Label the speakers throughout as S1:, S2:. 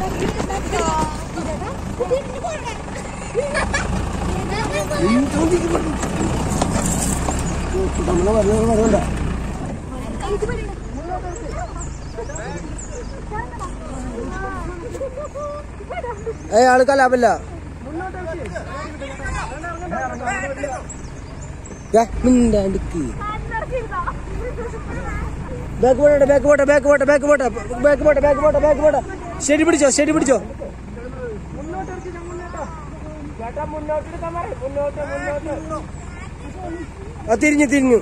S1: നമ്മളെ പറഞ്ഞു പറഞ്ഞണ്ട ഏ ആള് കലാപല്ല മിണ്ടാണ്ടിക്ക് ബാക്ക് പോട്ടെ ബാക്ക് പോട്ടെ ബാക്ക് പോട്ടെ ബാക്ക് പോട്ടെ ബാക്ക് പോട്ടെ ബാക്ക് പോട്ടെ ബാക്ക് പോട്ടെ ശരി പിടിച്ചോ ശരി പിടിച്ചോ ആ തിരിഞ്ഞു തിരിഞ്ഞു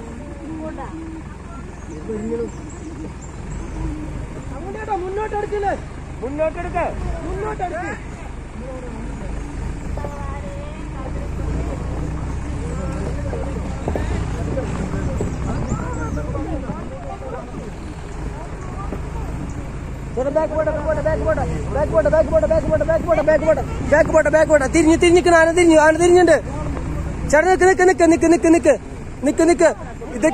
S1: മുന്നോട്ടെടുക്കില്ലേ മുന്നോട്ടെടുക്ക മുന്നോട്ടെടുക്ക് ബാക്ക് പോട്ടെ ബാക്ക് പോട്ടെ ബാക്ക് പോട്ടെ ബാക്ക് പോട്ടെ ബാക്ക് പോട്ടെ ബാക്ക് പോട്ടെ ബാക്ക് പോട്ടെ ബാക്ക് പോട്ടെ ബാക്ക് പോട്ടെ തിരിഞ്ഞു തിരിഞ്ഞിക്കണ ആന തിരിഞ്ഞു ആന തിരിഞ്ഞുണ്ട് ചേട്ടാ നിക്ക് നിക്ക് നിക്ക് നിക്ക് നിക്ക് നിക്ക് നിക്ക് നിക്ക് ഇത്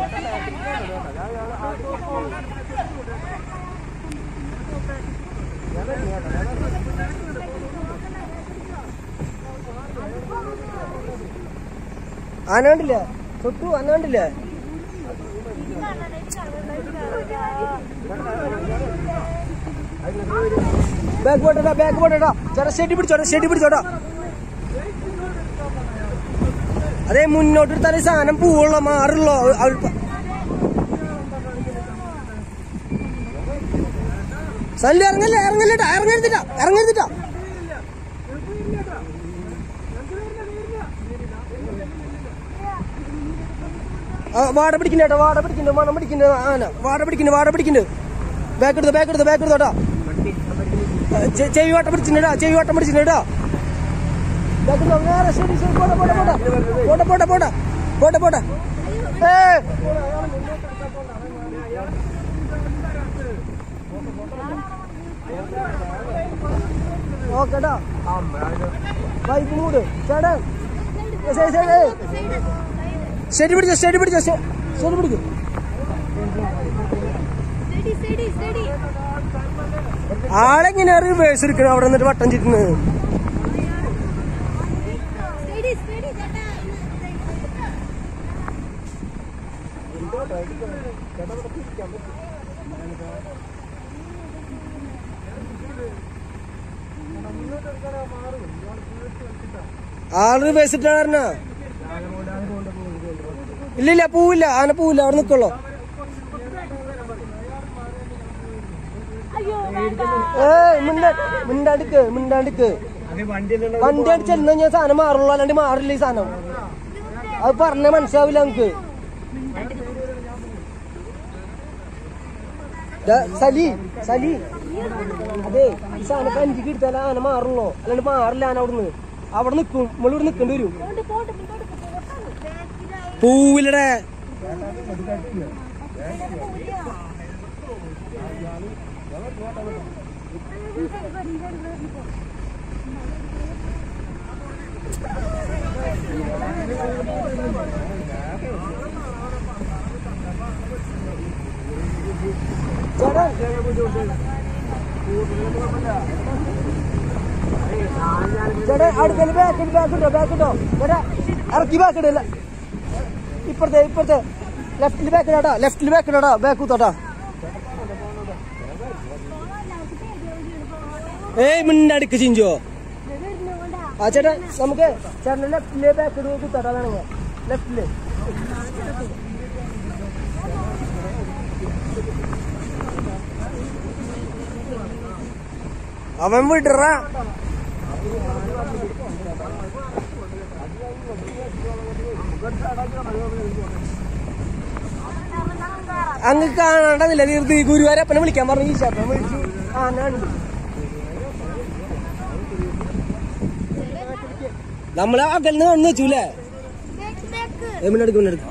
S1: ആന കണ്ടില്ലേ തൊട്ടു ആന കണ്ടില്ലേ ബാക്ക് പോട്ടെടാ ബാക്ക് പോട്ടെടാ ചേട്ടാ ഷെഡി പിടിച്ചോടാ ഷെഡി പിടിച്ചോടാ അതെ മുന്നോട്ട് എടുത്താലേ സാധനം പോവുള്ളൂ മാറുള്ളൂ അവൾ പ- സല്ലി ഇറങ്ങല്ലേ ഇറങ്ങല്ലേട്ടാ ഇറങ്ങരുതിട്ടാ ഇറങ്ങരുതിട്ടാ ആ, വാട പിടിക്കണ്ടേട്ടാ വാട പിടിക്കണ്ട മണം പിടിക്കണ്ട ആന വാട പിടിക്കണ്ട വാട പിടിക്കണ്ട് ബാക്ക് എടുത്തോ ബാക്ക് എടുത്തോ ബാക്ക് എടുത്തോട്ടാ ചെ- ചെവി വട്ടം പിടിച്ചിട്ടാ ചെവി വട്ടം പിടിച്ചിട്ടാ നേരെ ശരി ശരി പോട്ടെ പോട്ടെ പോട്ടെ പോട്ടെ പോട്ടെ പോട്ടെ പോട്ടെ ഏ ഓക്കെടാ ബൈക്ക് മൂട് ചേട്ടാ ശരി ശരി ശരി പിടിച്ചോ ശരി പിടിച്ചോ ശരി ശരി പിടിക്കും ആളെങ്ങനെ റിവേഴ്സ് എടുക്കണം അവിടെ നിന്നിട്ട് വട്ടം ചുറ്റുന്നത് ആള് റിവേഴ്സ് ഇട്ടാ ഇല്ല ഇല്ല പൂവില്ല ആന പൂവില്ല അവിടെ നിക്കുള്ളൂ ഏയ് മിണ്ട മിണ്ടാണ്ടിക്ക് മിണ്ടാണ്ടിക്ക് വണ്ടി അടിച്ചെന്ന് ഞാൻ സാധനം മാറുള്ളൂ അല്ലാണ്ട് മാറില്ല ഈ സാധനം അത് പറഞ്ഞ മനസ്സിലാവില്ല നമുക്ക് ദാ, സലി സലി അതെ ഈ സാധനം കഞ്ചിക്ക് എടുത്താലേ ആന മാറുള്ളൂ അല്ലാണ്ട് മാറില്ല ആന അവിടുന്ന് അവിടെ നിക്കും നമ്മളിവിടെ നിക്കേണ്ടി വരും പൂവിലടെ ചേട്ടാ അടുക്കല് ബാക്ക് ബാക്ക് ഇട്ടോ ബാക്ക് ഇട്ടോ ചേട്ടാ ഇറക്കി ബാക്ക് ഇടല്ല ഇപ്പുറത്തെ ഇപ്പുറത്തെ ലെഫ്റ്റിൽ ബാക്ക് ഇടാ ലെഫ്റ്റിൽ ബാക്ക് ഇടാ ബാക്ക് കുത്തോട്ടാ ഏയ് മിണ്ടടുക്ക് ചിഞ്ചോ ആ ചേട്ടാ നമുക്ക് ചേട്ടൻ്റെ ലെഫ്റ്റിലെ ബാക്ക് ഇടുക കുത്തോട്ടാ വേണമെങ്കിൽ ലെഫ്റ്റില് അവൻ വിടറ അങ്ങ് കാണാണ്ടതില്ല തീർത്ത് ഗുരുവാരപ്പനെ വിളിക്കാൻ പറഞ്ഞു ഈശാപ്പനെ വിളിച്ചു ആനാണ് നമ്മളെ അകലിന് വന്നു വെച്ചൂലേ എമ്മിനെടുക്കും എമ്മിനെടുക്കും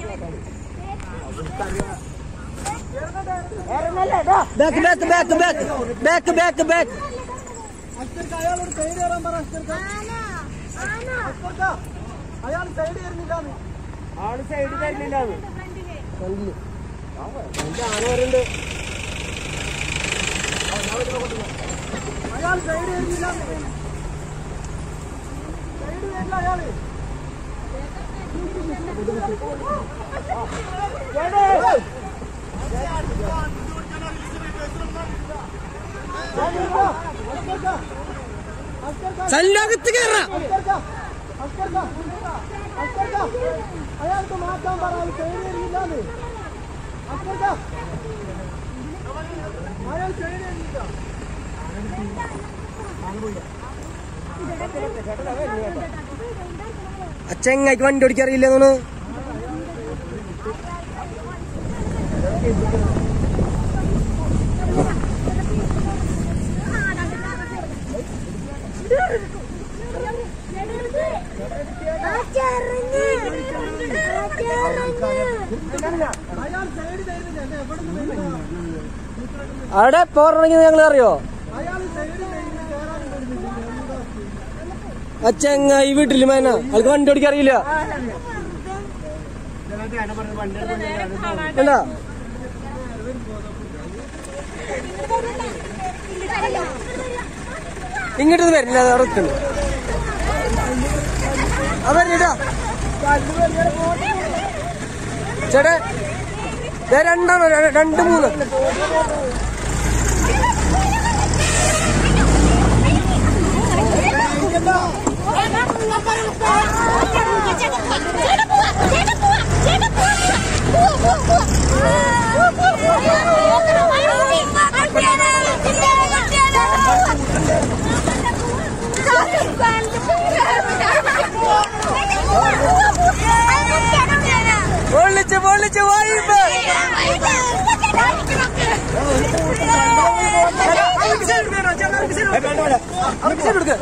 S1: back back back back back back back
S2: ആള് സൈഡ് തരുന്നില്ല
S1: കണ്ടില്ലേ ആന വരുന്നുണ്ട് അയാൾ സൈഡ് വരുന്നില്ല സൈഡ് വരില്ല അയാള്
S3: സല്ലകത്ത് കയറ
S1: അയാൾക്ക് മാറ്റാൻ പറയാൻ സൈഡ് വരുന്നില്ലാന്ന് അസ്കർക്ക അയാൾ സൈഡ് വരുന്നില്ല
S3: അച്ചങ്ങായിക്ക് വണ്ടി ഓടിക്കാറില്ല തോന്നുന്നു
S1: അയാൾ സൈഡ് തരുന്നില്ല എന്നെ എവിടെ നിന്ന് വരുന്നതാ?
S3: അവിടെ പോറണമെങ്കിൽ ഞങ്ങൾ അറിയോ
S1: അയാൾ സൈഡ് തരുന്നില്ല കേറാൻ വരുന്നില്ല എന്താ
S3: അച്ചങ്ങായി വീട്ടിൽ മേന ആൾക്ക് വണ്ടി ഓടിക്കാറിയില്ല എന്താ ഇങ്ങോട്ട് വരില്ല അത് അവിടെ നിൽക്കുന്നു അവരിടാ ചേട്ടാ ദേ രണ്ടാണോ ര- രണ്ട് മൂന്ന് പൊള്ളിച്ച് പൊള്ളിച്ച് വായിപ്പ്
S1: എടുക്ക്